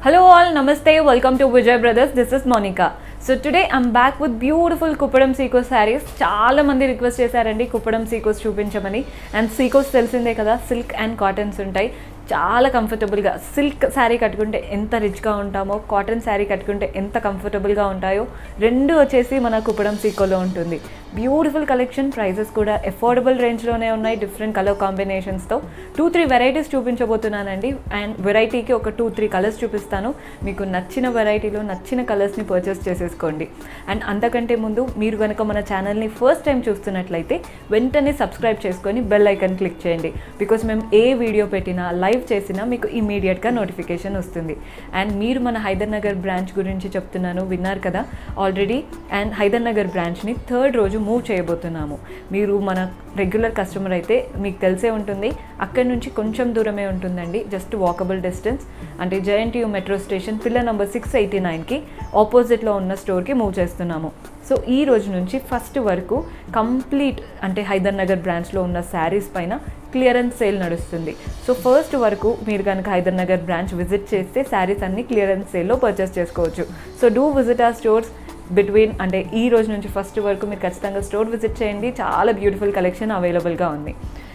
Hello all, namaste, welcome to Vijay Brothers. This is Monica. So today I'm back with beautiful Kuppadam సీకోస్ శారీస్ చాలా మంది request చేశారండి కుప్పడం సీకోస్ చూపించమని and సీకోస్ తెలిసిందే కదా సిల్క్ అండ్ కాటన్స్ ఉంటాయి చాలా కంఫర్టబుల్గా సిల్క్ శారీ కట్టుకుంటే ఎంత రిచ్గా ఉంటామో కాటన్ శారీ కట్టుకుంటే ఎంత కంఫర్టబుల్గా ఉంటాయో రెండు వచ్చేసి మన కుప్పడం సీకోలో ఉంటుంది బ్యూటిఫుల్ కలెక్షన్ ప్రైజెస్ కూడా అఫోర్డబుల్ రేంజ్లోనే ఉన్నాయి డిఫరెంట్ కలర్ కాంబినేషన్స్తో టూ త్రీ వెరైటీస్ చూపించబోతున్నానండి అండ్ వెరైటీకి ఒక టూ త్రీ కలర్స్ చూపిస్తాను మీకు నచ్చిన వెరైటీలో నచ్చిన కలర్స్ని పర్చేస్ చేసేసుకోండి అండ్ అంతకంటే ముందు మీరు కనుక మన ఛానల్ని ఫస్ట్ టైం చూస్తున్నట్లయితే వెంటనే సబ్స్క్రైబ్ చేసుకొని బెల్ ఐకన్ క్లిక్ చేయండి బికాస్ మేము ఏ వీడియో పెట్టినా లైవ్ చేసినా మీకు ఇమీడియట్గా నోటిఫికేషన్ వస్తుంది అండ్ మీరు మన హైదర్ నగర్ బ్రాంచ్ గురించి చెప్తున్నాను విన్నారు కదా ఆల్రెడీ అండ్ హైదర్ నగర్ బ్రాంచ్ని థర్డ్ రోజు మూవ్ చేయబోతున్నాము మీరు మన రెగ్యులర్ కస్టమర్ అయితే మీకు తెలిసే ఉంటుంది అక్కడి నుంచి కొంచెం దూరమే ఉంటుందండి జస్ట్ వాకబుల్ డిస్టెన్స్ అంటే JNTU metro station pillar number six eighty నైన్కి ఆపోజిట్లో ఉన్న స్టోర్కి మూవ్ చేస్తున్నాము సో ఈ రోజు నుంచి ఫస్ట్ వరకు కంప్లీట్ అంటే హైదర్ నగర్ బ్రాంచ్లో ఉన్న శారీస్ పైన క్లియరెన్స్ సేల్ నడుస్తుంది సో ఫస్ట్ వరకు మీరు కనుక హైదర్ నగర్ బ్రాంచ్ విజిట్ చేస్తే శారీస్ అన్ని క్లియరెన్స్ సేల్లో పర్చేస్ చేసుకోవచ్చు సో డూ విజిట్ ఆ స్టోర్స్ బిట్వీన్ అంటే ఈ రోజు నుంచి ఫస్ట్ వరకు మీరు ఖచ్చితంగా స్టోర్ విజిట్ చేయండి చాలా బ్యూటిఫుల్ కలెక్షన్ అవైలబుల్గా ఉంది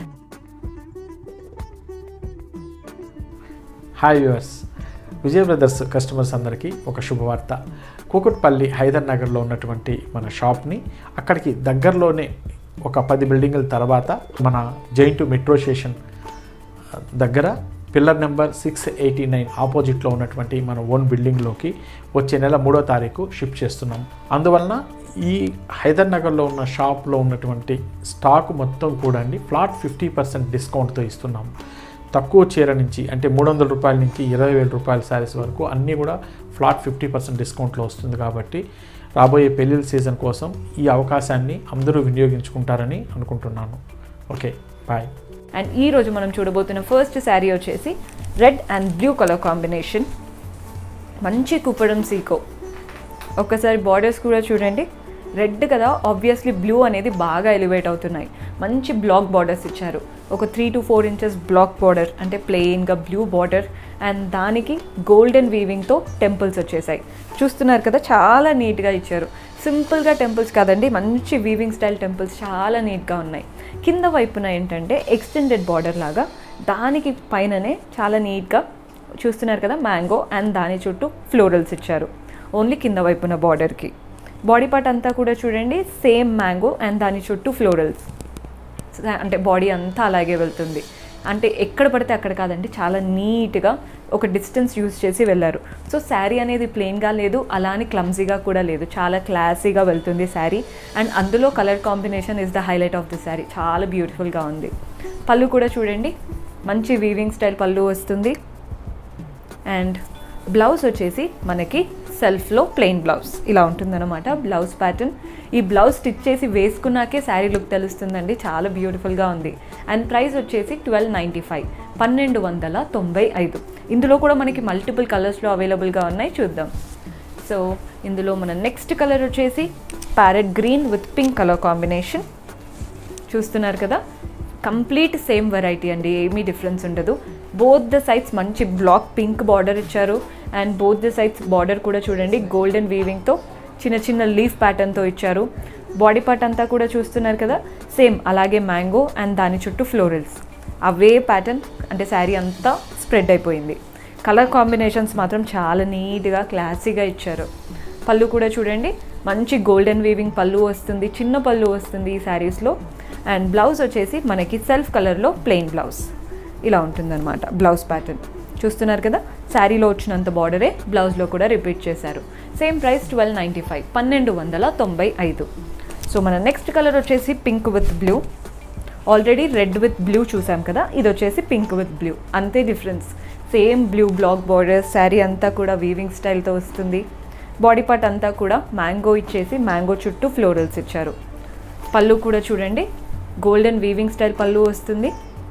hi viewers Vijaya brothers customers అందరికీ ఒక శుభవార్త కూకట్పల్లి హైదర్ నగర్లో ఉన్నటువంటి మన షాప్ని అక్కడికి దగ్గరలోనే ఒక పది బిల్డింగుల తర్వాత మన జైంటు మెట్రో స్టేషన్ దగ్గర pillar number six eighty nine ఆపోజిట్లో ఉన్నటువంటి మన ఓన్ బిల్డింగ్లోకి వచ్చే నెల మూడో తారీఖు షిఫ్ట్ చేస్తున్నాం అందువలన ఈ హైదర్ నగర్లో ఉన్న షాప్లో ఉన్నటువంటి స్టాక్ మొత్తం కూడా అండి ఫ్లాట్ ఫిఫ్టీ పర్సెంట్ డిస్కౌంట్తో ఇస్తున్నాం తక్కువ చీర నుంచి అంటే మూడు వందల రూపాయల నుంచి ఇరవై వేల రూపాయల శారీస్ వరకు అన్నీ కూడా ఫ్లాట్ ఫిఫ్టీ పర్సెంట్ డిస్కౌంట్లో వస్తుంది కాబట్టి రాబోయే పెళ్ళిళ్ళ సీజన్ కోసం ఈ అవకాశాన్ని అందరూ వినియోగించుకుంటారని అనుకుంటున్నాను ఓకే బాయ్ అండ్ ఈ రోజు మనం చూడబోతున్న ఫస్ట్ శారీ వచ్చేసి red and blue colour combination మంచి కుప్పడం సీకో ఒక్కసారి బార్డర్స్ కూడా చూడండి రెడ్ కదా ఆబ్వియస్లీ బ్లూ అనేది బాగా ఎలివేట్ అవుతున్నాయి మంచి బ్లాక్ బార్డర్స్ ఇచ్చారు ఒక three to four inches black border అంటే ప్లెయిన్గా బ్లూ బార్డర్ అండ్ దానికి గోల్డెన్ వీవింగ్తో టెంపుల్స్ వచ్చేసాయి చూస్తున్నారు కదా చాలా నీట్గా ఇచ్చారు సింపుల్గా టెంపుల్స్ కాదండి మంచి వీవింగ్ స్టైల్ టెంపుల్స్ చాలా నీట్గా ఉన్నాయి కింద వైపున ఏంటంటే ఎక్స్టెండెడ్ బార్డర్ లాగా దానికి పైననే చాలా నీట్గా చూస్తున్నారు కదా మ్యాంగో అండ్ దాని చుట్టూ ఫ్లోరల్స్ ఇచ్చారు ఓన్లీ కింద వైపున బార్డర్కి బాడీ పార్ట్ అంతా కూడా చూడండి సేమ్ మ్యాంగో అండ్ దాని చుట్టూ ఫ్లోరల్స్ అంటే బాడీ అంతా అలాగే వెళ్తుంది అంటే ఎక్కడ పడితే అక్కడ కాదండి చాలా నీట్గా ఒక డిస్టెన్స్ యూజ్ చేసి వెళ్ళారు సో శారీ అనేది ప్లెయిన్గా లేదు అలా అని క్లమ్జీగా కూడా లేదు చాలా క్లాసీగా వెళ్తుంది శారీ అండ్ అందులో colour combination is the highlight of the sari చాలా బ్యూటిఫుల్గా ఉంది పళ్ళు కూడా చూడండి మంచి వీవింగ్ స్టైల్ పళ్ళు వస్తుంది అండ్ బ్లౌజ్ వచ్చేసి మనకి సెల్ఫ్లో ప్లెయిన్ బ్లౌజ్ ఇలా ఉంటుందన్నమాట బ్లౌజ్ ప్యాటర్న్ ఈ బ్లౌజ్ స్టిచ్ చేసి వేసుకున్నాకే శారీ లుక్ తెలుస్తుందండి చాలా బ్యూటిఫుల్గా ఉంది అండ్ ప్రైస్ వచ్చేసి ట్వెల్వ్ నైంటీ ఫైవ్ పన్నెండు వందల తొంభై ఐదు ఇందులో కూడా మనకి మల్టిపుల్ కలర్స్లో అవైలబుల్గా ఉన్నాయి చూద్దాం సో ఇందులో మన నెక్స్ట్ కలర్ వచ్చేసి parrot green with pink colour combination చూస్తున్నారు కదా కంప్లీట్ సేమ్ వెరైటీ అండి ఏమీ డిఫరెన్స్ ఉండదు బోత్ ద సైడ్స్ మంచి బ్లాక్ పింక్ బార్డర్ ఇచ్చారు and both the sides border కూడా చూడండి గోల్డెన్ వీవింగ్తో చిన్న చిన్న లీఫ్ ప్యాటర్న్తో ఇచ్చారు బాడీ పార్ట్ అంతా కూడా చూస్తున్నారు కదా సేమ్ అలాగే మ్యాంగో అండ్ దాని చుట్టూ ఫ్లోరల్స్ అవే ప్యాటర్న్ అంటే శారీ అంతా స్ప్రెడ్ అయిపోయింది కలర్ కాంబినేషన్స్ మాత్రం చాలా నీట్గా క్లాసీగా ఇచ్చారు పళ్ళు కూడా చూడండి మంచి గోల్డెన్ వీవింగ్ పళ్ళు వస్తుంది చిన్న పళ్ళు వస్తుంది ఈ శారీస్లో అండ్ బ్లౌజ్ వచ్చేసి మనకి సెల్ఫ్ కలర్లో ప్లెయిన్ బ్లౌజ్ ఇలా ఉంటుందన్నమాట బ్లౌజ్ ప్యాటర్న్ చూస్తున్నారు కదా శారీలో వచ్చినంత బార్డరే బ్లౌజ్లో కూడా రిపీట్ చేశారు same price twelve ninety five పన్నెండు వందల తొంభై ఐదు సో మన నెక్స్ట్ కలర్ వచ్చేసి pink with blue already red with blue చూసాం కదా ఇది వచ్చేసి పింక్ విత్ బ్లూ అంతే difference same blue black border sari అంతా కూడా వీవింగ్ స్టైల్తో వస్తుంది బాడీ పార్ట్ అంతా కూడా మ్యాంగో ఇచ్చేసి మ్యాంగో చుట్టూ ఫ్లోరల్స్ ఇచ్చారు పళ్ళు కూడా చూడండి గోల్డెన్ వీవింగ్ స్టైల్ పళ్ళు వస్తుంది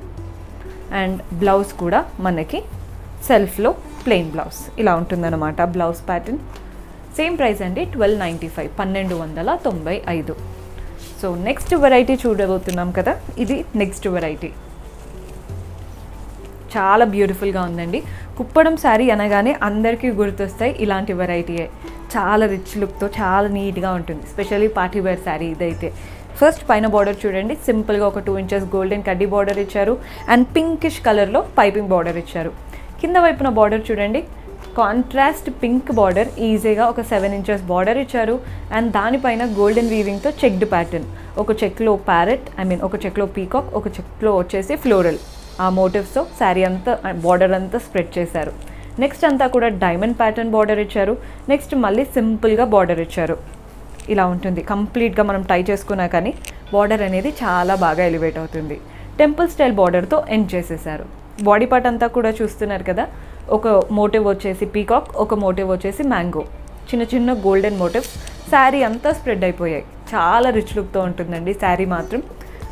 అండ్ బ్లౌజ్ కూడా మనకి సెల్ఫ్లో ప్లెయిన్ బ్లౌజ్ ఇలా ఉంటుందన్నమాట బ్లౌజ్ ప్యాటర్న్ సేమ్ ప్రైస్ అండి ట్వెల్వ్ నైంటీ ఫైవ్ పన్నెండు వందల తొంభై ఐదు సో నెక్స్ట్ వెరైటీ చూడబోతున్నాం కదా ఇది నెక్స్ట్ వెరైటీ చాలా బ్యూటిఫుల్గా ఉందండి కుప్పడం శారీ అనగానే అందరికీ గుర్తొస్తాయి ఇలాంటి వెరైటీయే చాలా రిచ్ లుక్తో చాలా నీట్గా ఉంటుంది స్పెషల్లీ పార్టీ వేర్ శారీ ఇదైతే ఫస్ట్ పైన బార్డర్ చూడండి సింపుల్గా ఒక టూ ఇంచెస్ గోల్డెన్ కడ్డీ బార్డర్ ఇచ్చారు అండ్ పింకిష్ కలర్లో పైపింగ్ బార్డర్ ఇచ్చారు కింద వైపున బార్డర్ చూడండి కాంట్రాస్ట్ పింక్ బార్డర్ ఈజీగా ఒక సెవెన్ ఇంచెస్ బార్డర్ ఇచ్చారు అండ్ దానిపైన గోల్డెన్ వీవింగ్తో చెక్డ్ ప్యాటర్న్ ఒక చెక్లో ప్యారెట్ ఐ మీన్ ఒక చెక్లో పీకాక్ ఒక చెక్లో వచ్చేసి ఫ్లోరల్ ఆ మోటివ్స్తో శారీ అంతా బార్డర్ అంతా స్ప్రెడ్ చేశారు నెక్స్ట్ అంతా కూడా డైమండ్ ప్యాటర్న్ బార్డర్ ఇచ్చారు నెక్స్ట్ మళ్ళీ సింపుల్గా బార్డర్ ఇచ్చారు ఇలా ఉంటుంది కంప్లీట్గా మనం టై చేసుకున్నా కానీ బార్డర్ అనేది చాలా బాగా ఎలివేట్ అవుతుంది టెంపుల్ స్టైల్ బార్డర్తో ఎండ్ చేసేసారు బాడీ పార్ట్ అంతా కూడా చూస్తున్నారు కదా ఒక మోటివ్ వచ్చేసి పీకాక్ ఒక మోటివ్ వచ్చేసి మ్యాంగో చిన్న చిన్న గోల్డెన్ మోటివ్స్ శారీ అంతా స్ప్రెడ్ అయిపోయాయి చాలా రిచ్ లుక్తో ఉంటుందండి శారీ మాత్రం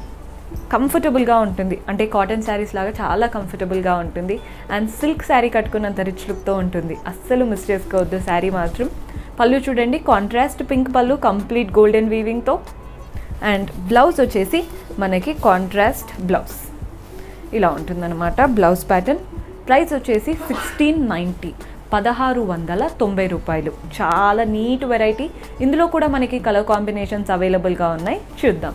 కంఫర్టబుల్గా ఉంటుంది అంటే కాటన్ శారీస్ లాగా చాలా కంఫర్టబుల్గా ఉంటుంది అండ్ సిల్క్ శారీ కట్టుకున్నంత రిచ్ లుక్తో ఉంటుంది అస్సలు మిస్ చేసుకోవద్దు శారీ మాత్రం పళ్ళు చూడండి contrast pink pallu complete golden వీవింగ్తో అండ్ బ్లౌజ్ వచ్చేసి మనకి కాంట్రాస్ట్ బ్లౌజ్ ఇలా ఉంటుందన్నమాట బ్లౌజ్ ప్యాటర్న్ ప్రైస్ వచ్చేసి సిక్స్టీన్ నైంటీ పదహారు వందల తొంభై రూపాయలు చాలా నీట్ వెరైటీ ఇందులో కూడా మనకి కలర్ కాంబినేషన్స్ అవైలబుల్గా ఉన్నాయి చూద్దాం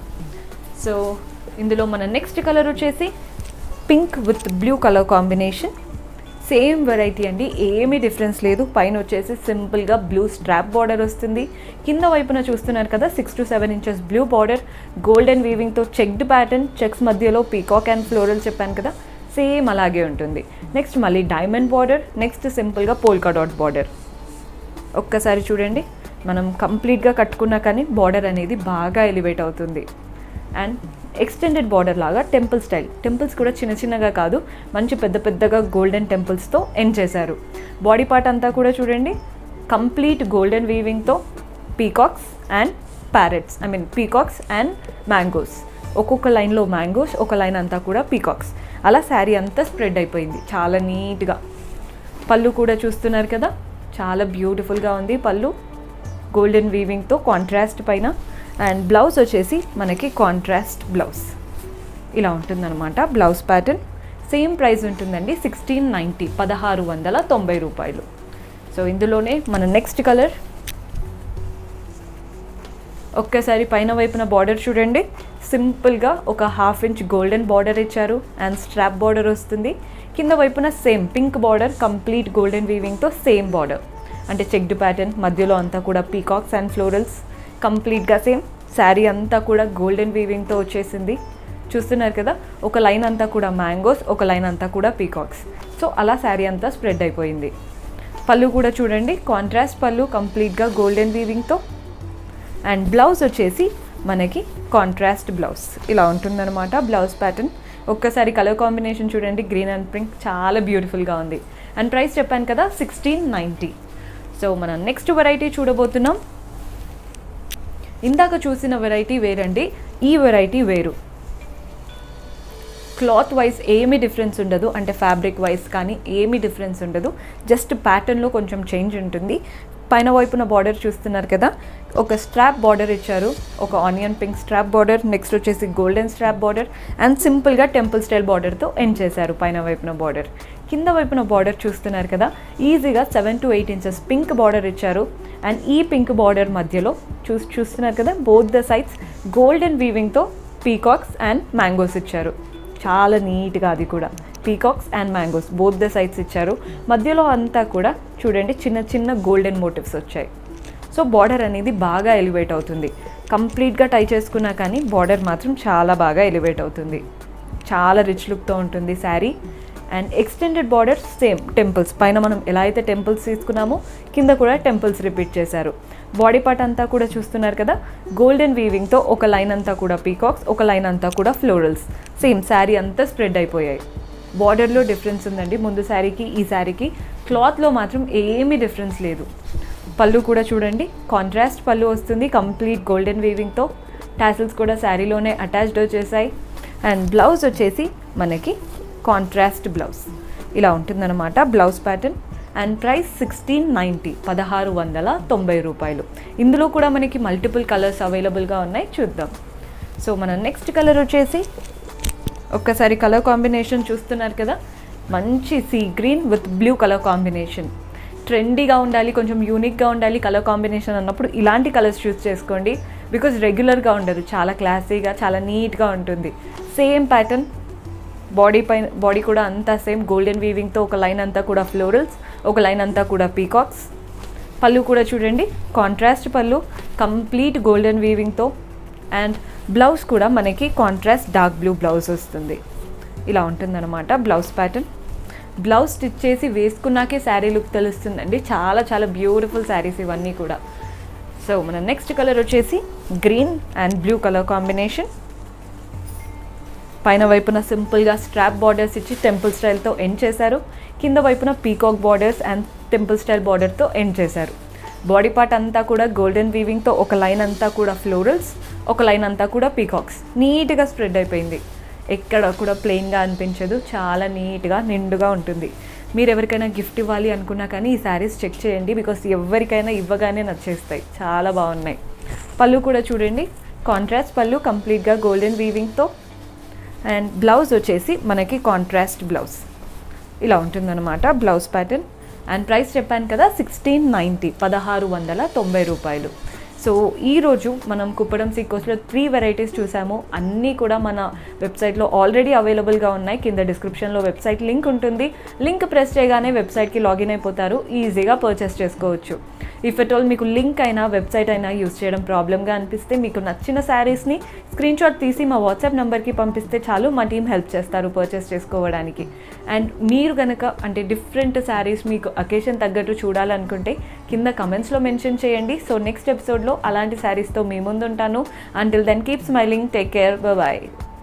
సో ఇందులో మన నెక్స్ట్ కలర్ వచ్చేసి pink with blue colour combination same variety అండి ఏమీ డిఫరెన్స్ లేదు పైన వచ్చేసి సింపుల్గా బ్లూ స్ట్రాప్ బార్డర్ వస్తుంది కింద వైపున చూస్తున్నారు కదా six to seven inches blue border golden వీవింగ్తో చెక్డ్ ప్యాటర్న్ చెక్స్ మధ్యలో పీకాక్ అండ్ ఫ్లోరల్ చెప్పాను కదా సేమ్ అలాగే ఉంటుంది నెక్స్ట్ మళ్ళీ డైమండ్ బార్డర్ నెక్స్ట్ సింపుల్గా పోల్కా డాట్ బార్డర్ ఒక్కసారి చూడండి మనం కంప్లీట్గా కట్టుకున్నా కానీ బార్డర్ అనేది బాగా ఎలివేట్ అవుతుంది అండ్ ఎక్స్టెండెడ్ బార్డర్ లాగా టెంపుల్ స్టైల్ టెంపుల్స్ కూడా చిన్న చిన్నగా కాదు మంచి పెద్ద పెద్దగా గోల్డెన్ టెంపుల్స్తో ఎండ్ చేశారు బాడీ పార్ట్ అంతా కూడా చూడండి కంప్లీట్ గోల్డెన్ వీవింగ్తో peacocks and parrots I mean peacocks and mangoes ఒక్కొక్క లైన్లో మ్యాంగోస్ ఒక లైన్ అంతా కూడా పీకాక్స్ అలా శారీ అంతా స్ప్రెడ్ అయిపోయింది చాలా నీట్గా పళ్ళు కూడా చూస్తున్నారు కదా చాలా బ్యూటిఫుల్గా ఉంది పళ్ళు గోల్డెన్ వీవింగ్తో కాంట్రాస్ట్ పైన అండ్ బ్లౌజ్ వచ్చేసి మనకి కాంట్రాస్ట్ బ్లౌజ్ ఇలా ఉంటుందన్నమాట బ్లౌజ్ ప్యాటర్న్ సేమ్ ప్రైస్ ఉంటుందండి సిక్స్టీన్ నైంటీ పదహారు వందల తొంభై రూపాయలు సో ఇందులోనే మన నెక్స్ట్ కలర్ ఒక్కసారి పైన వైపున బార్డర్ చూడండి సింపుల్గా ఒక హాఫ్ ఇంచ్ గోల్డెన్ బార్డర్ ఇచ్చారు అండ్ స్ట్రాప్ బార్డర్ వస్తుంది కింద వైపున same pink border complete golden వీవింగ్తో సేమ్ బార్డర్ అంటే చెక్డ్ ప్యాటర్న్ మధ్యలో అంతా కూడా పీకాక్స్ అండ్ ఫ్లోరల్స్ కంప్లీట్గా సేమ్ శారీ అంతా కూడా గోల్డెన్ వీవింగ్తో వచ్చేసింది చూస్తున్నారు కదా ఒక లైన్ అంతా కూడా మ్యాంగోస్ ఒక లైన్ అంతా కూడా పీకాక్స్ సో అలా శారీ అంతా స్ప్రెడ్ అయిపోయింది పళ్ళు కూడా చూడండి కాంట్రాస్ట్ పళ్ళు కంప్లీట్గా గోల్డెన్ వీవింగ్తో అండ్ బ్లౌజ్ వచ్చేసి మనకి కాంట్రాస్ట్ బ్లౌజ్ ఇలా ఉంటుందన్నమాట బ్లౌజ్ ప్యాటర్న్ ఒక్కసారి కలర్ కాంబినేషన్ చూడండి గ్రీన్ అండ్ పింక్ చాలా బ్యూటిఫుల్గా ఉంది అండ్ ప్రైస్ చెప్పాను కదా సిక్స్టీన్ నైంటీ సో మనం నెక్స్ట్ వెరైటీ చూడబోతున్నాం ఇందాక చూసిన వెరైటీ వేరండి ఈ వెరైటీ వేరు క్లాత్ వైజ్ ఏమీ డిఫరెన్స్ ఉండదు అంటే ఫ్యాబ్రిక్ వైజ్ కానీ ఏమీ డిఫరెన్స్ ఉండదు జస్ట్ ప్యాటర్న్లో కొంచెం చేంజ్ ఉంటుంది పైన వైపున బార్డర్ చూస్తున్నారు కదా ఒక స్ట్రాప్ బార్డర్ ఇచ్చారు ఒక onion pink strap border next వచ్చేసి గోల్డెన్ స్ట్రాప్ బార్డర్ అండ్ సింపుల్గా టెంపుల్ స్టైల్ బార్డర్తో ఎండ్ చేశారు పైన వైపున బార్డర్ కింద వైపున బార్డర్ చూస్తున్నారు కదా ఈజీగా seven to eight inches pink border ఇచ్చారు అండ్ ఈ పింక్ బార్డర్ మధ్యలో చూ చూస్తున్నారు కదా బోత్ ద సైడ్స్ గోల్డెన్ వీవింగ్తో పీకాక్స్ అండ్ మ్యాంగోస్ ఇచ్చారు చాలా నీట్గా అది కూడా peacocks and mangoes both the sides ఇచ్చారు మధ్యలో అంతా కూడా చూడండి చిన్న చిన్న గోల్డెన్ మోటివ్స్ వచ్చాయి సో బార్డర్ అనేది బాగా ఎలివేట్ అవుతుంది కంప్లీట్గా టై చేసుకున్నా కానీ బార్డర్ మాత్రం చాలా బాగా ఎలివేట్ అవుతుంది చాలా రిచ్ లుక్తో ఉంటుంది sari and extended border same temples పైన మనం ఎలా అయితే టెంపుల్స్ తీసుకున్నామో కింద కూడా టెంపుల్స్ రిపీట్ చేశారు బాడీ పార్ట్ అంతా కూడా చూస్తున్నారు కదా గోల్డెన్ వీవింగ్తో ఒక లైన్ అంతా కూడా పీకాక్స్ ఒక లైన్ అంతా కూడా ఫ్లోరల్స్ సేమ్ శారీ అంతా స్ప్రెడ్ అయిపోయాయి బార్డర్లో డిఫరెన్స్ ఉందండి ముందు శారీకి ఈ శారీకి క్లాత్లో మాత్రం ఏమీ డిఫరెన్స్ లేదు పళ్ళు కూడా చూడండి కాంట్రాస్ట్ పళ్ళు వస్తుంది కంప్లీట్ గోల్డెన్ వీవింగ్తో టాసిల్స్ కూడా శారీలోనే అటాచ్డ్ వచ్చేసాయి అండ్ బ్లౌజ్ వచ్చేసి మనకి కాంట్రాస్ట్ బ్లౌజ్ ఇలా ఉంటుందన్నమాట blouse pattern and price sixteen ninety పదహారు వందల తొంభై రూపాయలు ఇందులో కూడా మనకి మల్టిపుల్ కలర్స్ అవైలబుల్గా ఉన్నాయి చూద్దాం సో మన నెక్స్ట్ కలర్ వచ్చేసి ఒక్కసారి కలర్ కాంబినేషన్ చూస్తున్నారు కదా మంచి sea green with blue colour combination ట్రెండీగా ఉండాలి కొంచెం యూనిక్గా ఉండాలి కలర్ కాంబినేషన్ అన్నప్పుడు ఇలాంటి కలర్స్ చూస్ చేసుకోండి బికాజ్ రెగ్యులర్గా ఉండదు చాలా క్లాసీగా చాలా నీట్గా ఉంటుంది సేమ్ ప్యాటర్న్ బాడీ పైన బాడీ కూడా అంతా సేమ్ గోల్డెన్ వీవింగ్తో ఒక లైన్ అంతా కూడా ఫ్లోరల్స్ ఒక లైన్ అంతా కూడా పీకాక్స్ పళ్ళు కూడా చూడండి కాంట్రాస్ట్ పళ్ళు కంప్లీట్ గోల్డెన్ వీవింగ్తో అండ్ బ్లౌజ్ కూడా మనకి కాంట్రాస్ట్ డార్క్ బ్లూ బ్లౌజ్ వస్తుంది ఇలా ఉంటుందన్నమాట బ్లౌజ్ ప్యాటర్న్ బ్లౌజ్ స్టిచ్ చేసి వేసుకున్నాకే శారీ లుక్ తెలుస్తుందండి చాలా చాలా బ్యూటిఫుల్ శారీస్ ఇవన్నీ కూడా సో మన నెక్స్ట్ కలర్ వచ్చేసి green and blue colour combination పైన వైపున సింపుల్గా స్ట్రాప్ బార్డర్స్ ఇచ్చి టెంపుల్ స్టైల్తో ఎండ్ చేశారు కింద వైపున peacock borders and temple style బార్డర్తో ఎండ్ చేశారు బాడీ పార్ట్ అంతా కూడా గోల్డెన్ వీవింగ్తో ఒక లైన్ అంతా కూడా ఫ్లోరల్స్ ఒక లైన్ అంతా కూడా పీకాక్స్ నీట్గా స్ప్రెడ్ అయిపోయింది ఎక్కడ కూడా ప్లెయిన్గా అనిపించదు చాలా నీట్గా నిండుగా ఉంటుంది మీరు ఎవరికైనా గిఫ్ట్ ఇవ్వాలి అనుకున్నా కానీ ఈ శారీస్ చెక్ చేయండి బికాస్ ఎవరికైనా ఇవ్వగానే నచ్చేస్తాయి చాలా బాగున్నాయి పళ్ళు కూడా చూడండి కాంట్రాస్ట్ పళ్ళు కంప్లీట్గా గోల్డెన్ వీవింగ్తో అండ్ బ్లౌజ్ వచ్చేసి మనకి కాంట్రాస్ట్ బ్లౌజ్ ఇలా ఉంటుందన్నమాట బ్లౌజ్ ప్యాటర్న్ అండ్ ప్రైస్ చెప్పాను కదా సిక్స్టీన్ నైంటీ పదహారు వందల తొంభై రూపాయలు సో ఈరోజు మనం కుప్పడం సీకోస్లో త్రీ వెరైటీస్ చూసాము అన్నీ కూడా మన వెబ్సైట్లో ఆల్రెడీ అవైలబుల్గా ఉన్నాయి కింద డిస్క్రిప్షన్లో వెబ్సైట్ లింక్ ఉంటుంది లింక్ ప్రెస్ చేయగానే వెబ్సైట్కి లాగిన్ అయిపోతారు ఈజీగా పర్చేస్ చేసుకోవచ్చు ఇఫ్ ఎట్ ఆల్ మీకు లింక్ అయినా వెబ్సైట్ అయినా యూస్ చేయడం ప్రాబ్లమ్గా అనిపిస్తే మీకు నచ్చిన శారీస్ని స్క్రీన్ షాట్ తీసి మా వాట్సాప్ నెంబర్కి పంపిస్తే చాలు మా టీం హెల్ప్ చేస్తారు పర్చేస్ చేసుకోవడానికి అండ్ మీరు కనుక అంటే డిఫరెంట్ శారీస్ మీకు అకేషన్ తగ్గట్టు చూడాలనుకుంటే కింద కమెంట్స్లో మెన్షన్ చేయండి సో నెక్స్ట్ ఎపిసోడ్లో అలాంటి శారీస్తో మీ ముందు ఉంటాను until then keep smiling take care bye